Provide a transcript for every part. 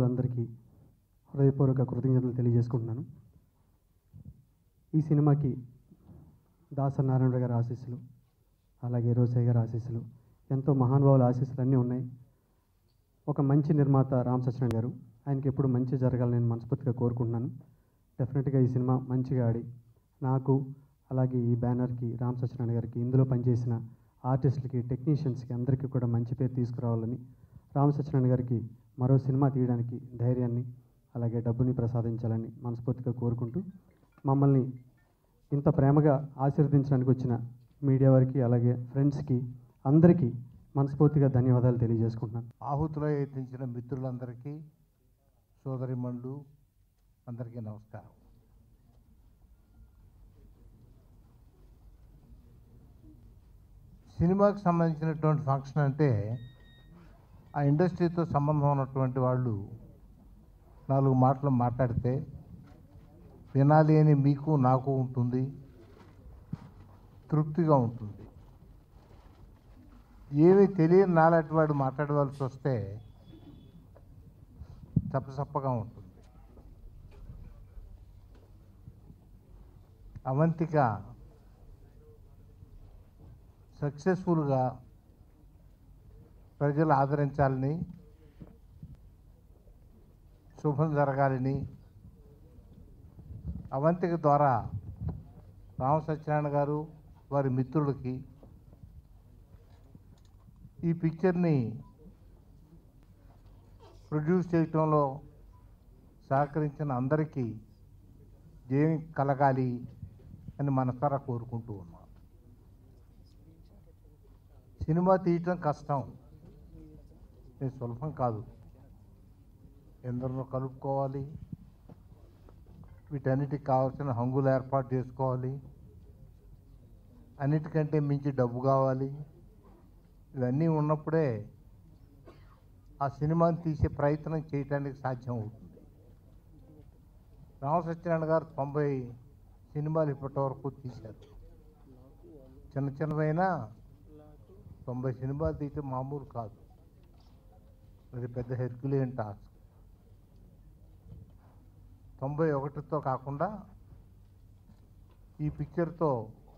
అభిమానులందరికీ హృదయపూర్వక కృతజ్ఞతలు తెలియజేసుకుంటున్నాను ఈ సినిమాకి దాసనారాయణ గారి ఆశీస్సులు అలాగే రోసయ్య గారి ఆశీస్సులు ఎంతో మహానుభావుల ఆశీస్సులు అన్నీ ఉన్నాయి ఒక మంచి నిర్మాత రామ్ సత్యనారాయణ గారు ఆయనకి ఎప్పుడు మంచి జరగాలని నేను మనస్ఫూర్తిగా కోరుకుంటున్నాను డెఫినెట్గా ఈ సినిమా మంచిగా ఆడి నాకు అలాగే ఈ బ్యానర్కి రామ్ సత్యనారాయణ గారికి ఇందులో పనిచేసిన ఆర్టిస్టులకి టెక్నీషియన్స్కి అందరికీ కూడా మంచి పేరు తీసుకురావాలని రామ్ సత్యనారాయణ గారికి మరో సినిమా తీయడానికి ధైర్యాన్ని అలాగే డబ్బుని ప్రసాదించాలని మనస్ఫూర్తిగా కోరుకుంటూ మమ్మల్ని ఇంత ప్రేమగా ఆశీర్వదించడానికి వచ్చిన మీడియా వారికి అలాగే ఫ్రెండ్స్కి అందరికీ మనస్ఫూర్తిగా ధన్యవాదాలు తెలియజేసుకుంటున్నాను ఆహుతిలో యత్నించిన మిత్రులందరికీ సోదరిమణులు అందరికీ నమస్కారం సినిమాకి సంబంధించినటువంటి ఫంక్షన్ అంటే ఆ ఇండస్ట్రీతో సంబంధం ఉన్నటువంటి వాళ్ళు నాలుగు మాటలు మాట్లాడితే వినాలి అని మీకు నాకు ఉంటుంది తృప్తిగా ఉంటుంది ఏమీ తెలియని నాలాంటి వాడు మాట్లాడవలసి వస్తే చప్పచప్పగా ఉంటుంది అవంతిక సక్సెస్ఫుల్గా ప్రజలు ఆదరించాలని శుభం జరగాలని అవంతిక ద్వారా రామ సత్యనారాయణ గారు వారి మిత్రులకి ఈ పిక్చర్ని ప్రొడ్యూస్ చేయటంలో సహకరించిన అందరికీ జయం కలగాలి అని మనసారా కోరుకుంటూ ఉన్నాం సినిమా తీయటం కష్టం ఇది సులభం కాదు ఎందరినో కలుపుకోవాలి వీటన్నిటికి కావాల్సిన హంగులు ఏర్పాటు చేసుకోవాలి అన్నిటికంటే మించి డబ్బు కావాలి ఇవన్నీ ఉన్నప్పుడే ఆ సినిమాని తీసే ప్రయత్నం చేయటానికి సాధ్యం అవుతుంది రామ సత్యనారాయణ గారు తొంభై సినిమాలు ఇప్పటి వరకు తీశారు చిన్న చిన్నవైనా తొంభై సినిమాలు తీయటం మామూలు కాదు అది పెద్ద హెర్క్యులియన్ టాస్క్ తొంభై ఒకటితో కాకుండా ఈ పిక్చర్తో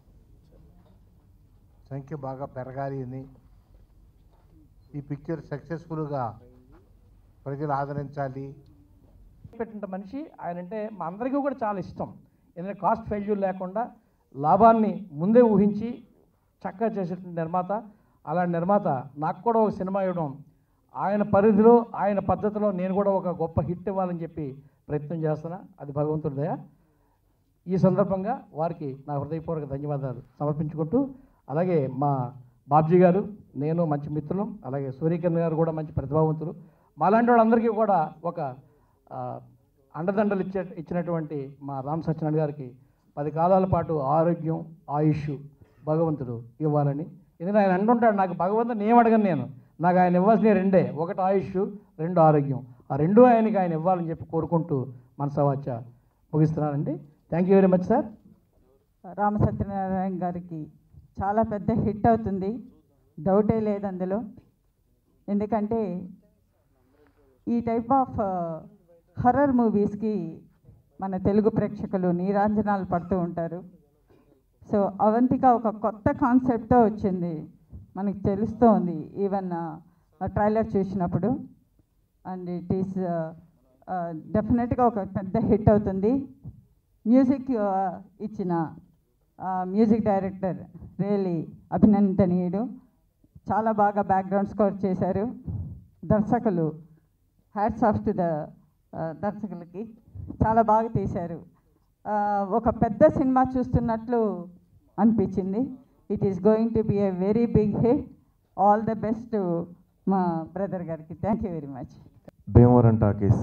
సంఖ్య బాగా పెరగాలి అని ఈ పిక్చర్ సక్సెస్ఫుల్గా ప్రజలు ఆదరించాలి పెట్టిన మనిషి ఆయన అంటే మా అందరికీ కూడా చాలా ఇష్టం ఎందుకంటే కాస్ట్ ఫెయిల్యూర్ లేకుండా లాభాన్ని ముందే ఊహించి చక్కగా చేసేటువంటి నిర్మాత అలాంటి నిర్మాత నాకు కూడా ఒక సినిమా ఇవ్వడం ఆయన పరిధిలో ఆయన పద్ధతిలో నేను కూడా ఒక గొప్ప హిట్ ఇవ్వాలని చెప్పి ప్రయత్నం చేస్తున్నా అది భగవంతుడి దయ ఈ సందర్భంగా వారికి నా హృదయపూర్వక ధన్యవాదాలు సమర్పించుకుంటూ అలాగే మా బాబ్జీ గారు నేను మంచి మిత్రులం అలాగే సూర్యకిరణ్ గారు కూడా మంచి ప్రతిభావంతులు మాలాంటి వాళ్ళందరికీ కూడా ఒక ఆ, అండదండలు ఇచ్చే ఇచ్చినటువంటి మా రామ్ సత్యనారాయణ గారికి పది కాలాల పాటు ఆరోగ్యం ఆయుష్ భగవంతుడు ఇవ్వాలని ఎందుకంటే ఆయన అంటుంటాడు నాకు భగవంతుని ఏం అడగను నేను నాకు ఆయన ఇవ్వాల్సిన రెండే ఒకటి ఆయుష్ రెండు ఆరోగ్యం ఆ రెండు ఆయనకి ఆయన ఇవ్వాలని చెప్పి కోరుకుంటూ మనసవాచ ముగిస్తున్నానండి thank you very much sir Rama Satyanarayana గారికి చాలా పెద్ద హిట్ అవుతుంది డౌటే లేదు అందులో ఎందుకంటే ఈ టైప్ ఆఫ్ హర్రర్ మూవీస్కి మన తెలుగు ప్రేక్షకులు నీరాంజనాలు పడుతూ ఉంటారు సో అవంతిక ఒక కొత్త కాన్సెప్ట్తో వచ్చింది మనకి తెలుస్తోంది ఈవెన్ ట్రైలర్ చూసినప్పుడు అండ్ ఇట్ ఈస్ డెఫినెట్గా ఒక పెద్ద హిట్ అవుతుంది మ్యూజిక్ ఇచ్చిన మ్యూజిక్ డైరెక్టర్ రియలీ అభినందనీయుడు చాలా బాగా బ్యాక్గ్రౌండ్ స్కోర్ చేశారు దర్శకులు హ్యాట్స్ ఆఫ్ టు ద దర్శకులకి చాలా బాగా తీశారు ఆ, ఒక పెద్ద సినిమా చూస్తున్నట్లు అనిపించింది it is going to be a very big hit all the best మా బ్రదర్ గారికి థ్యాంక్ యూ వెరీ మచ్ భీమవరం టాకీస్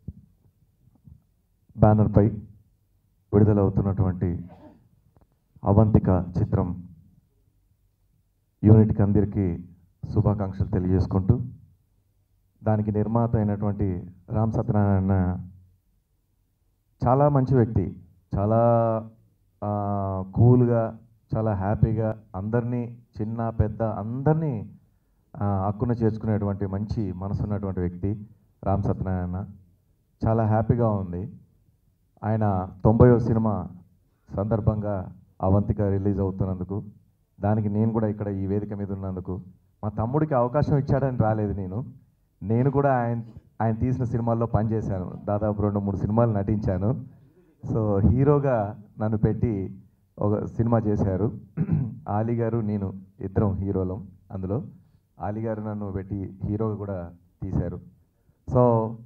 బ్యానర్పై విడుదలవుతున్నటువంటి అవంతిక చిత్రం యూనిట్కి అందరికీ శుభాకాంక్షలు తెలియజేసుకుంటూ దానికి నిర్మాత అయినటువంటి రామ్ సత్యనారాయణ చాలా మంచి వ్యక్తి చాలా ఆ, కూల్గా చాలా హ్యాపీగా అందరినీ చిన్న పెద్ద అందరినీ ఆ, హక్కున చేర్చుకునేటువంటి మంచి మనసున్నటువంటి వ్యక్తి రామ్ సత్యనారాయణ చాలా హ్యాపీగా ఉంది ఆయన తొంభైవ సినిమా సందర్భంగా అవంతిక రిలీజ్ అవుతున్నందుకు దానికి నేను కూడా ఇక్కడ ఈ వేదిక మీద ఉన్నందుకు మా తమ్ముడికి అవకాశం ఇచ్చాడని రాలేదు నేను నేను కూడా ఆయన ఆయన తీసిన సినిమాల్లో పనిచేశాను దాదాపు రెండు మూడు సినిమాలు నటించాను సో హీరోగా నన్ను పెట్టి ఒక సినిమా చేశారు ఆలీ గారు నేను ఇద్దరం హీరోలం అందులో ఆలీ గారు నన్ను పెట్టి హీరోగా కూడా తీశారు సో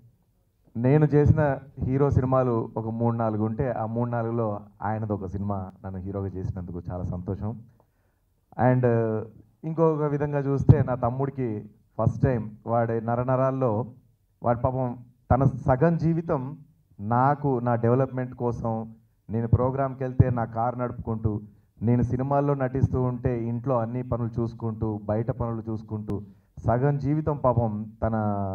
నేను చేసిన హీరో సినిమాలు ఒక మూడు నాలుగు ఉంటే ఆ మూడు నాలుగులో ఆయనది ఒక సినిమా నన్ను హీరోగా చేసినందుకు చాలా సంతోషం అండ్ ఇంకొక విధంగా చూస్తే నా తమ్ముడికి ఫస్ట్ టైం వాడి నరనరాల్లో వాడి పాపం తన సగం జీవితం నాకు నా డెవలప్మెంట్ కోసం నేను ప్రోగ్రామ్కి వెళ్తే నా కార్ నడుపుకుంటూ నేను సినిమాల్లో నటిస్తూ ఉంటే ఇంట్లో అన్ని పనులు చూసుకుంటూ బయట పనులు చూసుకుంటూ సగం జీవితం పాపం తన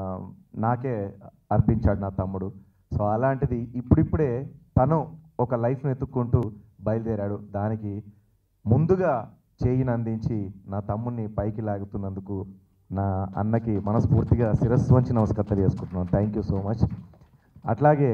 నాకే అర్పించాడు నా తమ్ముడు సో అలాంటిది ఇప్పుడిప్పుడే తను ఒక లైఫ్ను ఎత్తుక్కుంటూ బయలుదేరాడు దానికి ముందుగా చేయిని అందించి నా తమ్ముడిని పైకి లాగుతున్నందుకు నా అన్నకి మనస్ఫూర్తిగా శిరస్సు వంచి నమస్కారం తెలియజేసుకుంటున్నాను థ్యాంక్ యూ సో మచ్ అట్లాగే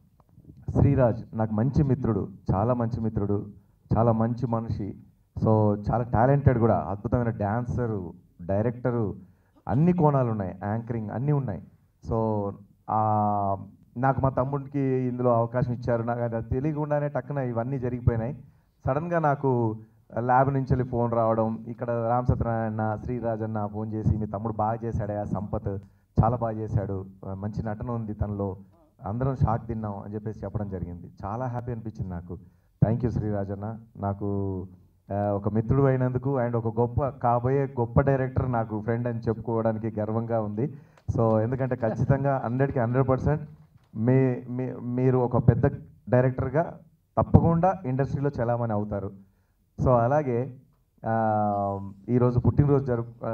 శ్రీరాజ్ నాకు మంచి మిత్రుడు చాలా మంచి మిత్రుడు చాలా మంచి మనిషి సో చాలా టాలెంటెడ్ కూడా అద్భుతమైన డ్యాన్సరు డైరెక్టరు అన్ని కోణాలు ఉన్నాయి యాంకరింగ్ అన్నీ ఉన్నాయి సో ఆ, నాకు మా తమ్ముడికి ఇందులో అవకాశం ఇచ్చారు నాకు అది తెలియకుండానే టక్కున ఇవన్నీ జరిగిపోయినాయి సడన్గా నాకు ల్యాబ్ నుంచి వెళ్ళి ఫోన్ రావడం ఇక్కడ రామ్ సత్యనారాయణ శ్రీరాజ్ అన్న ఫోన్ చేసి మీ తమ్ముడు బాగా చేశాడే ఆ సంపత్ చాలా బాగా చేశాడు ఆ, మంచి నటన ఉంది తనలో అందరం షాక్ తిన్నాం అని చెప్పేసి చెప్పడం జరిగింది చాలా హ్యాపీ అనిపించింది నాకు థ్యాంక్ యూ శ్రీరాజ్ అన్న నాకు ఆ, ఒక మిత్రుడు అయినందుకు అండ్ ఒక గొప్ప కాబోయే గొప్ప డైరెక్టర్ నాకు ఫ్రెండ్ అని చెప్పుకోవడానికి గర్వంగా ఉంది సో ఎందుకంటే ఖచ్చితంగా హండ్రెడ్కి హండ్రెడ్ పర్సెంట్ మీ మీ- మీరు ఒక పెద్ద డైరెక్టర్గా తప్పకుండా ఇండస్ట్రీలో చలామణి అవుతారు సో అలాగే ఆ, ఈరోజు పుట్టినరోజు జరు ఆ,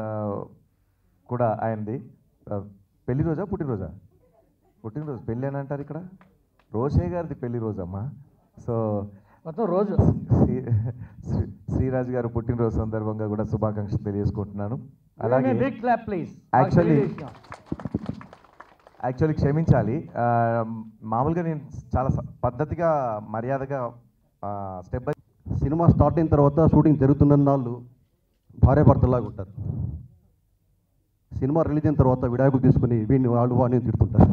కూడా ఆయనది ఆ, పెళ్లి రోజా పుట్టినరోజా పుట్టినరోజు పెళ్ళి అని అంటారు ఇక్కడ రోషే గారిది పెళ్లి రోజు అమ్మా సో మొత్తం రోజు శ్రీ- శ్రీ- శ్రీరాజ్ గారు పుట్టినరోజు సందర్భంగా కూడా శుభాకాంక్షలు తెలియజేసుకుంటున్నాను అలాగే big clap please Actually- actually క్షమించాలి ఆ, మామూలుగా నేను చాలా స- పద్ధతిగా మర్యాదగా స్టెప్ బై సినిమా స్టార్ట్ అయిన తర్వాత షూటింగ్ జరుగుతున్న నాళ్ళు భార్యాభర్తలాగా ఉంటారు సినిమా రిలీజ్ అయిన తర్వాత విడాకులు తీసుకుని వీడిని వాళ్ళు వాడిని తిడుతుంటారు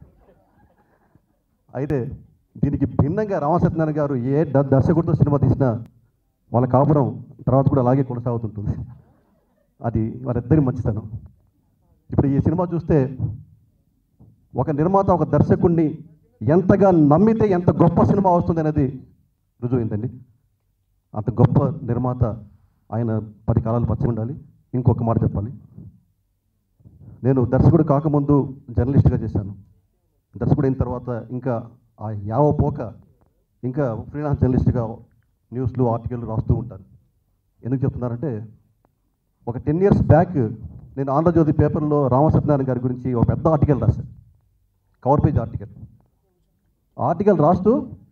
అయితే దీనికి భిన్నంగా రామసత్యనారాయణ గారు ఏ ద- దర్శకుడితో సినిమా తీసినా వాళ్ళ కాపురం తర్వాత కూడా అలాగే కొనసాగుతుంటుంది అది వారిద్దరి మంచితనం ఇప్పుడు ఈ సినిమా చూస్తే ఒక నిర్మాత ఒక దర్శకుడిని ఎంతగా నమ్మితే ఎంత గొప్ప సినిమా వస్తుంది అనేది రుజువైందండి అంత గొప్ప నిర్మాత ఆయన పది కాలాలు పచ్చ ఉండాలి ఇంకొక మాట చెప్పాలి నేను దర్శకుడు కాకముందు జర్నలిస్ట్గా చేశాను దర్శకుడు అయిన తర్వాత ఇంకా ఆ యావ పోక ఇంకా ఫ్రీలాన్స్ జర్నలిస్ట్గా న్యూస్లు ఆర్టికల్ రాస్తూ ఉంటాను ఎందుకు చెప్తున్నారంటే ఒక టెన్ ఇయర్స్ బ్యాక్ నేను ఆంధ్రజ్యోతి పేపర్లో రామసత్యనారాయణ గారి గురించి ఒక పెద్ద ఆర్టికల్ రాశాను కవర్ పేజ్ ఆర్టికల్ ఆర్టికల్ రాస్తూ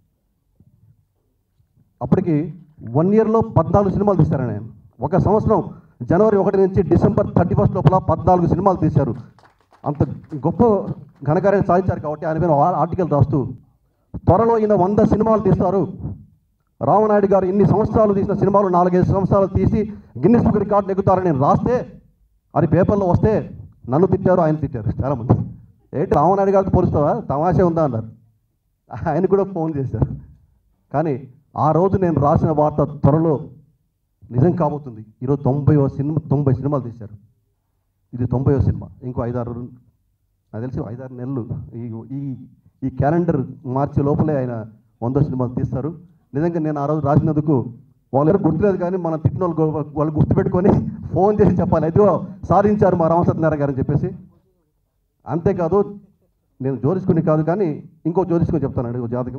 అప్పటికి వన్ ఇయర్లో పద్నాలుగు సినిమాలు తీశారు ఆయన ఒక సంవత్సరం జనవరి ఒకటి నుంచి డిసెంబర్ థర్టీ ఫస్ట్ లోపల పద్నాలుగు సినిమాలు తీశారు అంత గొప్ప ఘనకార్యం సాధించారు కాబట్టి ఆయన మీద ఆ- ఆర్టికల్ రాస్తూ త్వరలో ఈయన వంద సినిమాలు తీస్తారు రామనాయుడు గారు ఇన్ని సంవత్సరాలు తీసిన సినిమాలు నాలుగైదు సంవత్సరాలు తీసి గిన్నెస్ బుక్ రికార్డు నెగ్గుతారని నేను రాస్తే అది పేపర్లో వస్తే నన్ను తిట్టారు ఆయన తిట్టారు చాలామంది ఏంటి రామనాయుడు గారితో పోలుస్తావా తమాషా ఉందా అన్నారు ఆయన కూడా ఫోన్ చేశారు కానీ ఆ రోజు నేను రాసిన వార్త త్వరలో నిజం కాబోతుంది ఈరోజు తొంభై సినిమా తొంభై సినిమాలు తీశారు ఇది తొంభైవ సినిమా ఇంకో ఐదారు నాకు తెలిసి ఐదారు నెలలు ఈ ఈ ఈ క్యాలెండర్ మార్చి లోపలే ఆయన వంద సినిమాలు తీస్తారు నిజంగా నేను ఆ రోజు రాసినందుకు వాళ్ళు ఎవరు గుర్తులేదు కానీ మన తిట్టిన వాళ్ళు గు- వాళ్ళు గుర్తుపెట్టుకొని ఫోన్ చేసి చెప్పాలి ఇదిగో సాధించారు మా రామసత్యనారాయణ గారు అని చెప్పేసి అంతేకాదు నేను జ్యోతిష్కుని కాదు కానీ ఇంకో జ్యోతిష్కుని చెప్తానండి ఒక జాతకం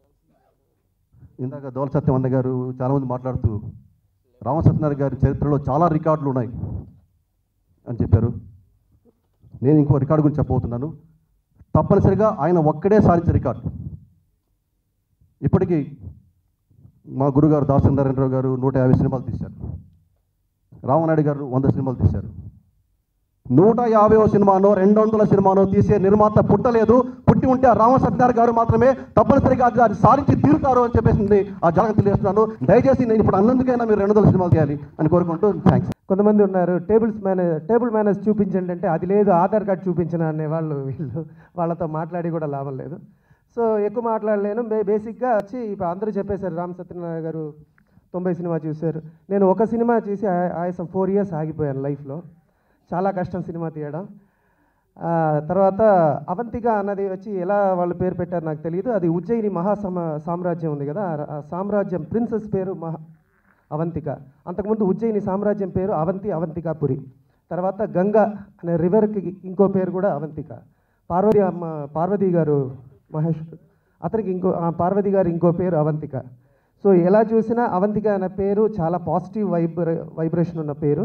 ఇందాక దోల సత్యం అన్న గారు చాలామంది మాట్లాడుతూ రామసత్యనారాయణ గారి చరిత్రలో చాలా రికార్డులు ఉన్నాయి అని చెప్పారు నేను ఇంకో రికార్డు గురించి చెప్పబోతున్నాను తప్పనిసరిగా ఆయన ఒక్కడే సాధించే రికార్డు ఇప్పటికీ మా గురుగారు దాసనారాయణరావు గారు నూట యాభై సినిమాలు తీశారు రామనాయుడు గారు వంద సినిమాలు తీశారు నూట యాభైవ సినిమానో రెండు వందల సినిమానో తీసే నిర్మాత పుట్టలేదు పుట్టి ఉంటే ఆ రామ సత్యనారాయణ గారు మాత్రమే తప్పనిసరిగా అది అది సాధించి తీరుతారు అని చెప్పేసి ఆ జనం తెలియజేస్తున్నాను దయచేసి నేను ఇప్పుడు అన్నందుకైనా మీరు రెండు వందల సినిమాలు చేయాలి అని కోరుకుంటూ థ్యాంక్స్ కొంతమంది ఉన్నారు టేబుల్స్ మేనేజ్ టేబుల్ మేనేజ్ చూపించండి అంటే అది లేదు ఆధార్ కార్డ్ చూపించిన అనే వాళ్ళు వీళ్ళు వాళ్ళతో మాట్లాడి కూడా లాభం లేదు సో ఎక్కువ మాట్లాడలేను బే బేసిక్గా వచ్చి ఇప్పుడు అందరూ చెప్పేశారు రామ్ సత్యనారాయణ గారు తొంభై సినిమా చూశారు నేను ఒక సినిమా చూసి ఆ- ఆయాసం ఫోర్ ఇయర్స్ ఆగిపోయాను లైఫ్లో చాలా కష్టం సినిమా తీయడం ఆ, తర్వాత అవంతిక అన్నది వచ్చి ఎలా వాళ్ళు పేరు పెట్టారు నాకు తెలియదు అది ఉజ్జయిని మహాసమ సామ్రాజ్యం ఉంది కదా ఆ- ఆ సామ్రాజ్యం ప్రిన్సెస్ పేరు మహా అవంతిక అంతకుముందు ఉజ్జయిని సామ్రాజ్యం పేరు అవంతి అవంతికాపురి తర్వాత గంగా అనే రివర్కి ఇంకో పేరు కూడా అవంతిక పార్వతి అమ్మ పార్వతి గారు మహేశ్వరుడు అతనికి ఇంకో ఆ పార్వతి గారు ఇంకో పేరు అవంతిక సో ఎలా చూసినా అవంతిక అనే పేరు చాలా పాజిటివ్ వైబ్రే వైబ్రేషన్ ఉన్న పేరు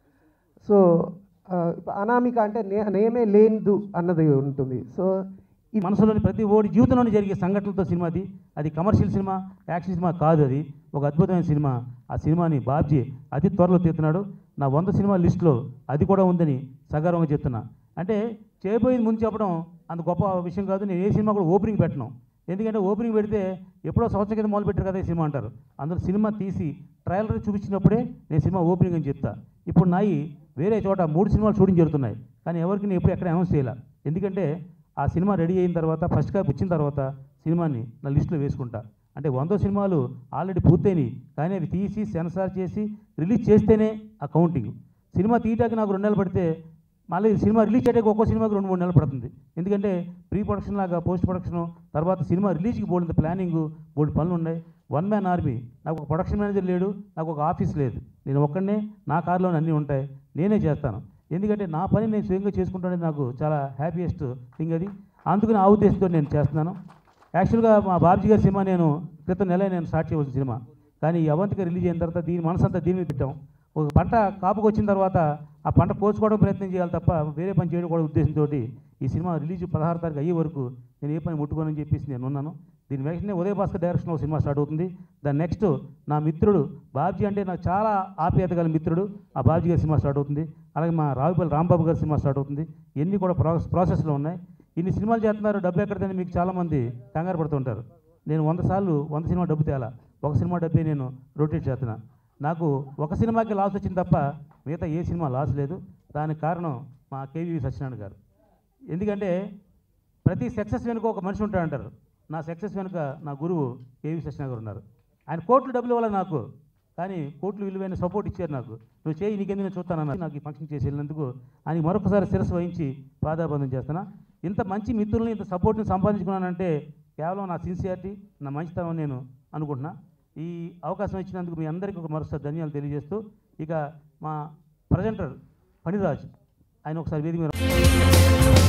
సో ఆ, ఇప్పుడు అనామిక అంటే నే నేమే లేనిదు అన్నది ఉంటుంది సో ఈ మనసులోని ప్రతి ఓడి జీవితంలోని జరిగే సంఘటనలతో సినిమాది అది కమర్షియల్ సినిమా యాక్షన్ సినిమా కాదు అది ఒక అద్భుతమైన సినిమా ఆ సినిమాని బాబ్జీ అతి త్వరలో తీస్తున్నాడు నా వంద సినిమా లిస్టులో అది కూడా ఉందని సగర్వంగా చెప్తున్నా అంటే చేయబోయేది ముందు చెప్పడం అంత గొప్ప విషయం కాదు నేను ఏ సినిమా కూడా ఓపెనింగ్ పెట్టను ఎందుకంటే ఓపెనింగ్ పెడితే ఎప్పుడో సంవత్సరం కింద మొదలు పెట్టారు కదా ఈ సినిమా అంటారు అందులో సినిమా తీసి ట్రయలర్ చూపించినప్పుడే నేను సినిమా ఓపెనింగ్ అని చెప్తా ఇప్పుడు నాయి వేరే చోట మూడు సినిమాలు షూటింగ్ జరుగుతున్నాయి కానీ ఎవరికి నేను ఎప్పుడు ఎక్కడ అనౌన్స్ చేయాల ఎందుకంటే ఆ సినిమా రెడీ అయిన తర్వాత ఫస్ట్ కాపీ వచ్చిన తర్వాత సినిమాని నా లిస్టులో వేసుకుంటా అంటే వంద సినిమాలు ఆల్రెడీ పూర్తయినాయి కానీ అవి తీసి సెన్సార్ చేసి రిలీజ్ చేస్తేనే ఆ కౌంటింగ్ సినిమా తీయటానికి నాకు రెండు నెలలు పడితే మళ్ళీ సినిమా రిలీజ్ చేయడానికి ఒక్కో సినిమాకి రెండు మూడు నెలలు పడుతుంది ఎందుకంటే ప్రీ ప్రొడక్షన్ లాగా పోస్ట్ ప్రొడక్షన్ తర్వాత సినిమా రిలీజ్కి బోల్డ్ ప్లానింగ్ బోల్డ్ పనులు ఉన్నాయి వన్ మ్యాన్ ఆర్మీ నాకు ఒక ప్రొడక్షన్ మేనేజర్ లేడు నాకు ఒక ఆఫీస్ లేదు నేను ఒక్కడనే నా కార్లోనే అన్నీ ఉంటాయి నేనే చేస్తాను ఎందుకంటే నా పని నేను స్వయంగా చేసుకుంటానని నాకు చాలా హ్యాపీయెస్ట్ థింగ్ అది అందుకని ఆ ఉద్దేశంతో నేను చేస్తున్నాను యాక్చువల్గా మా బాబ్జీ గారి సినిమా నేను క్రితం నెల నేను స్టార్ట్ చేయవలసిన సినిమా కానీ ఈ అవంతిక రిలీజ్ అయిన తర్వాత దీని మనసంతా దీని మీద పెట్టాం ఒక పంట కాపుకు వచ్చిన తర్వాత ఆ పంట కోసుకోవడం ప్రయత్నం చేయాలి తప్ప వేరే పని చేయడం కూడా ఉద్దేశంతో ఈ సినిమా రిలీజ్ పదహారు తారీఖు అయ్యే వరకు నేను ఏ పని ముట్టుకోనని చెప్పేసి నేను ఉన్నాను దీని వెంటనే ఉదయ భాస్కర్ డైరెక్షన్ ఒక సినిమా స్టార్ట్ అవుతుంది దాని నెక్స్ట్ నా మిత్రుడు బాబ్జీ అంటే నాకు చాలా ఆప్యాయత గల మిత్రుడు ఆ బాబ్జీ గారి సినిమా స్టార్ట్ అవుతుంది అలాగే మా రావుపల్లి రాంబాబు గారి సినిమా స్టార్ట్ అవుతుంది ఇవన్నీ కూడా ప్రాసెస్ ప్రాసెస్లో ఉన్నాయి ఇన్ని సినిమాలు చేస్తున్నారు డబ్బు ఎక్కడిదని మీకు చాలామంది కంగారు పడుతుంటారు నేను వంద సార్లు వంద సినిమా డబ్బు తేలా ఒక సినిమా డబ్బే నేను రొటేట్ చేస్తున్నా నాకు ఒక సినిమాకి లాస్ వచ్చింది తప్ప మిగతా ఏ సినిమా లాస్ లేదు దానికి కారణం మా కేవీ సత్యనారాయణ గారు ఎందుకంటే ప్రతి సక్సెస్ వెనుక ఒక మనిషి ఉంటాడంటారు నా సక్సెస్ వెనుక నా గురువు కేవీ సత్యనారాయణ గారు ఉన్నారు ఆయన కోట్లు డబ్బులు ఇవ్వాలి నాకు కానీ కోట్లు విలువైన సపోర్ట్ ఇచ్చారు నాకు నువ్వు చేయి నీకెందుకు నేను చూస్తానన్నా నాకు ఈ ఫంక్షన్ చేసి వెళ్ళినందుకు ఆయన మరొకసారి శిరస్సు వహించి పాదాబంధం చేస్తున్నా ఇంత మంచి మిత్రుల్ని ఇంత సపోర్ట్ని సంపాదించుకున్నానంటే కేవలం నా సిన్సియారిటీ నా మంచితనం అని నేను అనుకుంటున్నా ఈ అవకాశం ఇచ్చినందుకు మీ అందరికీ ఒక మరోసారి ధన్యాలు తెలియజేస్తూ ఇక మా ప్రజెంటర్ ఫణిరాజ్ ఆయన ఒకసారి వేదిక మీద